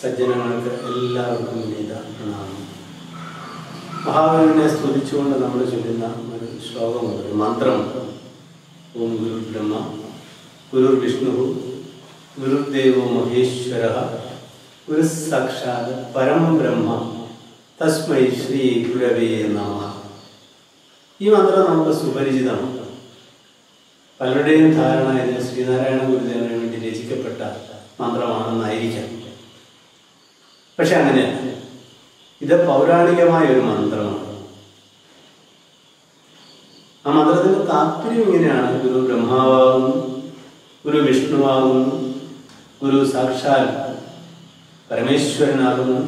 സജ്ജനങ്ങൾക്ക് എല്ലാവർക്കും വിനീത പ്രണാമം മഹാഗുരുവിനെ സ്തുതിച്ചുകൊണ്ട് നമ്മൾ ചൊല്ലുന്ന ഒരു ശ്ലോകമുണ്ട് ഒരു മന്ത്രമുണ്ട് ഓം ഗുരു ബ്രഹ്മ ഗുരു വിഷ്ണു ഗുരുദേവോ മഹേശ്വര ഗുരു സാക്ഷാത് പരം ബ്രഹ്മ തസ്മൈ ശ്രീ ഗുരവേ നമ ഈ മന്ത്രം നമുക്ക് സുപരിചിതമാണ് പലരുടെയും ധാരണ ഇത് ശ്രീനാരായണ ഗുരുദേവന് വേണ്ടി രചിക്കപ്പെട്ട മന്ത്രമാണെന്നായിരിക്കാം പക്ഷെ അങ്ങനെയല്ല ഇത് പൗരാണികമായ ഒരു മന്ത്രമാണ് ആ മന്ത്രത്തിന്റെ താല്പര്യം ഇങ്ങനെയാണ് ഗുരു ബ്രഹ്മാവാകുന്നു ഗുരു വിഷ്ണുവാകുന്നു ഗുരു സാക്ഷാൽ പരമേശ്വരനാകുന്നു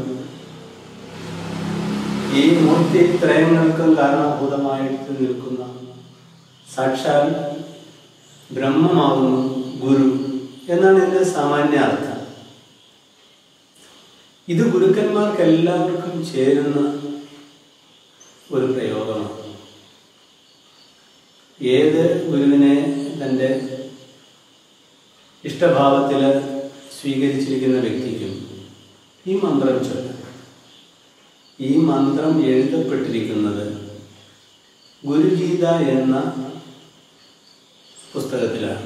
ഈ മൂർത്തി ത്രയങ്ങൾക്കും കാരണഭൂതമായിട്ട് നിൽക്കുന്ന സാക്ഷാൽ ബ്രഹ്മമാകുന്നു ഗുരു എന്നാണ് ഇതിന്റെ സാമാന്യ അർത്ഥം ഇത് ഗുരുക്കന്മാർക്ക് എല്ലാവർക്കും ചേരുന്ന ഒരു പ്രയോഗമാണ് ഏത് ഗുരുവിനെ തൻ്റെ ഇഷ്ടഭാവത്തിൽ സ്വീകരിച്ചിരിക്കുന്ന വ്യക്തിക്കും ഈ മന്ത്രം ചൊല്ലാം ഈ മന്ത്രം എഴുതപ്പെട്ടിരിക്കുന്നത് ഗുരുഗീത എന്ന പുസ്തകത്തിലാണ്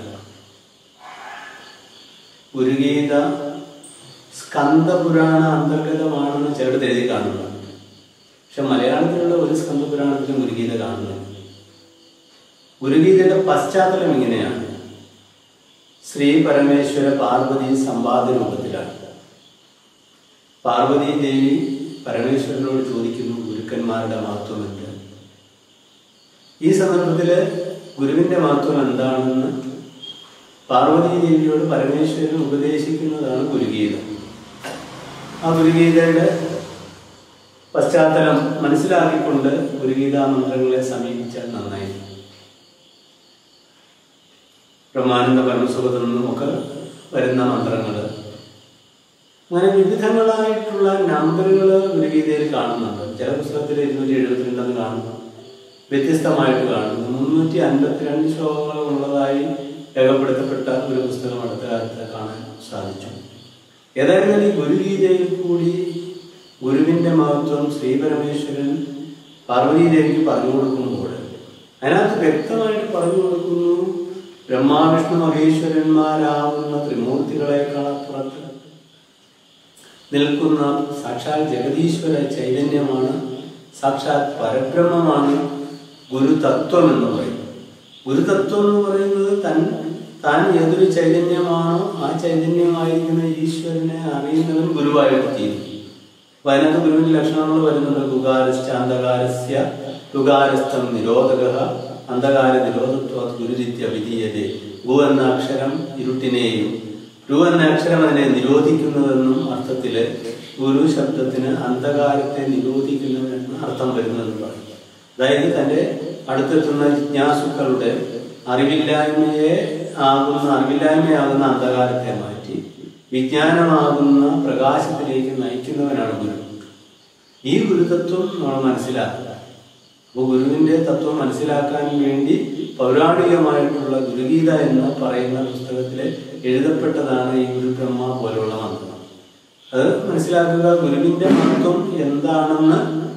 ഗുരുഗീത സ്കന്ദപുരാണ അന്തർഗതമാണെന്ന് ചിലടത്ത് എഴുതി കാണുന്നു പക്ഷെ മലയാളത്തിലുള്ള ഒരു സ്കന്ദപുരാണത്തിലും ഗുരുഗീത കാണുന്നു ഗുരുഗീതയുടെ പശ്ചാത്തലം ഇങ്ങനെയാണ് ശ്രീ പരമേശ്വര പാർവതി സമ്പാദ രൂപത്തിലാണ് പാർവതി ദേവി പരമേശ്വരനോട് ചോദിക്കുന്നു ഗുരുക്കന്മാരുടെ മഹത്വം എന്ത് ഈ സന്ദർഭത്തിൽ ഗുരുവിന്റെ മഹത്വം എന്താണെന്ന് പാർവതി ദേവിയോട് പരമേശ്വരൻ ഉപദേശിക്കുന്നതാണ് ഗുരുഗീത ആ ഗുരുഗീതയുടെ പശ്ചാത്തലം മനസ്സിലാക്കിക്കൊണ്ട് ഗുരുഗീത മന്ത്രങ്ങളെ സമീപിച്ചാൽ നന്നായിരിക്കും ബ്രഹ്മാനന്ദ പരമസുഖത്തിൽ നിന്നുമൊക്കെ വരുന്ന മന്ത്രങ്ങൾ അങ്ങനെ വിവിധങ്ങളായിട്ടുള്ള നമ്പറുകൾ ഗുരുഗീതയിൽ കാണുന്നുണ്ട് ചില പുസ്തകത്തിൽ ഇരുന്നൂറ്റി എഴുപത്തിരണ്ടെന്ന് കാണുന്നു വ്യത്യസ്തമായിട്ട് കാണുന്നു മുന്നൂറ്റി അൻപത്തിരണ്ട് ശ്ലോകങ്ങൾ ഉള്ളതായി രേഖപ്പെടുത്തപ്പെട്ട ഒരു പുസ്തകം അടുത്ത കാലത്ത് കാണാൻ സാധിച്ചു ഏതായാലും ഈ ഗുരുഗീതയിൽ കൂടി ഗുരുവിന്റെ മഹത്വം ശ്രീപരമേശ്വരൻ പാർവതീദേവിക്ക് പറഞ്ഞു കൊടുക്കുമ്പോൾ അതിനകത്ത് വ്യക്തമായിട്ട് പറഞ്ഞു കൊടുക്കുന്നു ബ്രഹ്മാവിഷ്ണു മഹേശ്വരന്മാരാവുന്ന ത്രിമൂർത്തികളെക്കാൾ അപ്പുറത്ത് നിൽക്കുന്ന സാക്ഷാൽ ജഗതീശ്വര ചൈതന്യമാണ് സാക്ഷാത് പരബ്രഹ്മമാണ് ഗുരുതത്വം എന്ന് പറയുന്നത് ഗുരുതത്വം എന്ന് പറയുന്നത് തൻ താൻ ഏതൊരു ചൈതന്യമാണോ ആ ചൈതന്യമായിരിക്കുന്ന ഈശ്വരനെ അറിയുന്നവൻ ഗുരുവായിട്ട് തീരും അപ്പൊ അതിനകത്ത് ഗുരുവിന്റെ ലക്ഷണങ്ങൾ വരുന്നുണ്ട് ഗുകാരശ്ച അന്ധകാരസ്യ ഗുകാരസ്ഥം നിരോധക അന്ധകാര നിരോധത്വ ഗുരുരിത്യ വിധീയതേ ഗു എന്ന അക്ഷരം ഇരുട്ടിനെയും രു എന്ന അക്ഷരം അതിനെ നിരോധിക്കുന്നതെന്നും അർത്ഥത്തില് ഗുരു ശബ്ദത്തിന് അന്ധകാരത്തെ നിരോധിക്കുന്നവനെന്ന് അർത്ഥം വരുന്നതെന്ന് പറയും അതായത് തന്റെ അടുത്തെത്തുന്ന ജിജ്ഞാസുക്കളുടെ അറിവില്ലായ്മയെ ആകുന്ന അറിവില്ലായ്മയാകുന്ന അന്ധകാരത്തെ മാറ്റി വിജ്ഞാനമാകുന്ന പ്രകാശത്തിലേക്ക് നയിക്കുന്നവനാണ് ഗുരു ഈ ഗുരുതത്വം നമ്മൾ മനസ്സിലാക്കുക അപ്പോൾ ഗുരുവിന്റെ തത്വം മനസ്സിലാക്കാൻ വേണ്ടി പൗരാണികമായിട്ടുള്ള ഗുരുഗീത എന്ന് പറയുന്ന പുസ്തകത്തിൽ എഴുതപ്പെട്ടതാണ് ഈ ഗുരുബ്രഹ്മ പോലുള്ള മന്ത്രം അത് മനസ്സിലാക്കുക ഗുരുവിന്റെ മഹത്വം എന്താണെന്ന്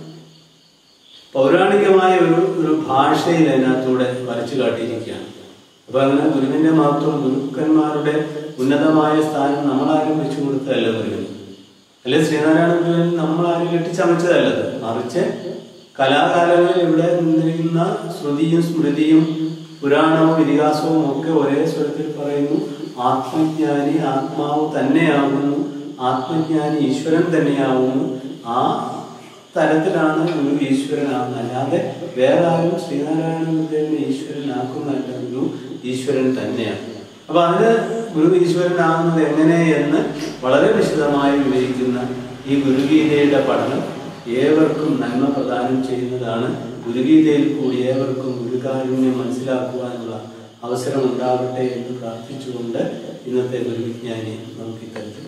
പൗരാണികമായ ഒരു ഒരു ഭാഷയിൽ അതിനകത്തൂടെ വരച്ചു കാട്ടിയിരിക്കുകയാണ് അപ്പൊ അങ്ങനെ ഗുരുവിന്റെ മഹത്വം ഗുരുക്കന്മാരുടെ ഉന്നതമായ സ്ഥാനം നമ്മളാരും വെച്ചു കൊടുത്തതല്ല ഗുരുവിന് അല്ലെ ശ്രീനാരായണ ഗുരുവിന് നമ്മളാരും കെട്ടിച്ചമച്ചതല്ലത് മറിച്ച് കലാകാലങ്ങളിൽ ഇവിടെ നിന്നിരിക്കുന്ന ശ്രുതിയും സ്മൃതിയും പുരാണവും ഇതിഹാസവും ഒക്കെ ഒരേ സ്വരത്തിൽ പറയുന്നു ആത്മജ്ഞാനി ആത്മാവ് തന്നെയാകുന്നു ആത്മജ്ഞാനി ഈശ്വരൻ തന്നെയാകുന്നു ആ തരത്തിലാണ് ഗുരു ഈശ്വരനാകുന്നത് അല്ലാതെ വേറെ ആരും ശ്രീനാരായണ ഗുരുദേവനെ ഈശ്വരനാക്കുന്നതല്ല ഗുരു ഈശ്വരൻ തന്നെയാണ് അപ്പൊ അതിന് ഗുരു ഈശ്വരനാകുന്നത് എങ്ങനെ എന്ന് വളരെ വിശദമായി വിവരിക്കുന്ന ഈ ഗുരുഗീതയുടെ പഠനം ഏവർക്കും നന്മ പ്രദാനം ചെയ്യുന്നതാണ് ഗുരുഗീതയിൽ കൂടി ഏവർക്കും ഗുരുകാരുണ്യം മനസ്സിലാക്കുവാനുള്ള അവസരം ഉണ്ടാവട്ടെ എന്ന് പ്രാർത്ഥിച്ചുകൊണ്ട് ഇന്നത്തെ ഗുരുവിജ്ഞാനി നമുക്ക് ഇത്തരത്തിൽ